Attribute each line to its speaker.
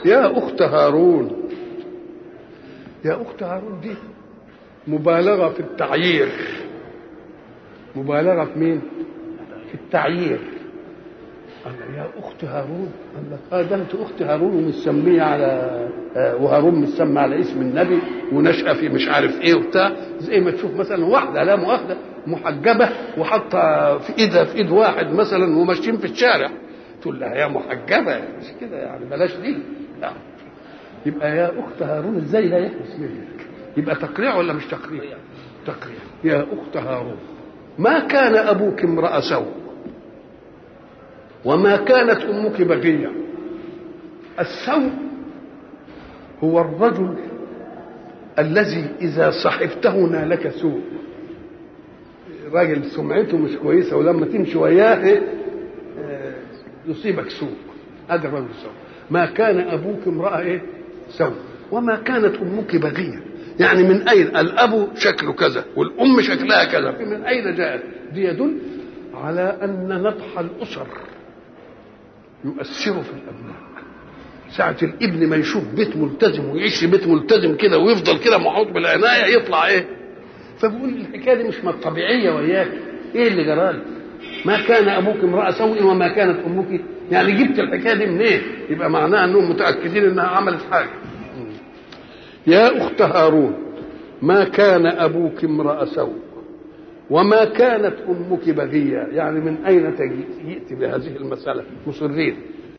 Speaker 1: يا اخت هارون يا اخت هارون دي مبالغه في التعيير مبالغه في مين في التعيير قال يا اخت هارون قال لك اه ده انت اخت هارون ومسميه على آه وهارون مسمى على اسم النبي ونشأ في مش عارف ايه وبتاع زي ما تشوف مثلا واحده لا مؤاخذه محجبه وحاطه في ايدها في ايد واحد مثلا وماشيين في الشارع تقول لها يا محجبه مش كده يعني بلاش دي لا يبقى يا اخت هارون ازاي لا يحدث منك يبقى تقريع ولا مش تقريع تقريع يا اخت هارون ما كان ابوك امرأ سوء وما كانت امك بغيه السوء هو الرجل الذي اذا صحبته نالك سوء راجل سمعته مش كويسه ولما تمشي وياه يصيبك سوء هذا الرجل سوء ما كان ابوك امراه ايه سوء وما كانت امك بغيه يعني من اين الاب شكله كذا والام شكلها كذا من اين جاءت دي يدل على ان نطح الاسر يؤثر في الابناء ساعة الابن ما يشوف بيت ملتزم ويعيش في بيت ملتزم كده ويفضل كده محوط بالعناية يطلع ايه؟ فبقول الحكاية دي مش ما طبيعية وياك ايه اللي جرالك؟ ما كان ابوك امرأة سوء وما كانت امك يعني جبت الحكاية دي منين؟ إيه؟ يبقى معناها انهم متأكدين انها عملت حاجة. يا اخت هارون ما كان ابوك امرأ سوء وما كانت امك بغية يعني من اين جئت بهذه المسألة مصرين